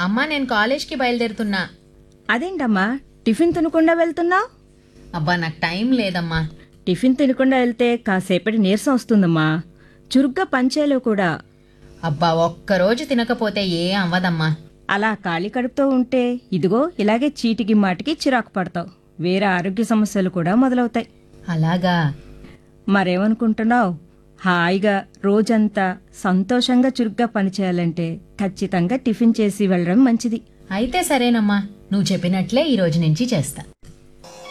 అమ్మా నేను కాలేజ్కి బయలుదేరుతున్నా అదేంటమ్మా టిఫిన్ తినకుండా వెళ్తున్నావు అబ్బా నాకు టైం లేదమ్మా టిఫిన్ తినకుండా వెళ్తే కాసేపటి నీరసం వస్తుందమ్మా చురుగ్గా పనిచేయలేవు కూడా అబ్బా ఒక్కరోజు తినకపోతే ఏ అవ్వదమ్మా అలా ఖాళీ కడుపుతో ఉంటే ఇదిగో ఇలాగే చీటికి మాటికి చిరాకు పడతావు వేరే ఆరోగ్య సమస్యలు కూడా మొదలవుతాయి అలాగా మరేమనుకుంటున్నావు హాయిగా రోజంతా సంతోషంగా చురుగ్గా పనిచేయాలంటే ఖచ్చితంగా టిఫిన్ చేసి వెళ్ళడం మంచిది అయితే సరేనమ్మా నువ్వు చెప్పినట్లే ఈ రోజు నుంచి చేస్తా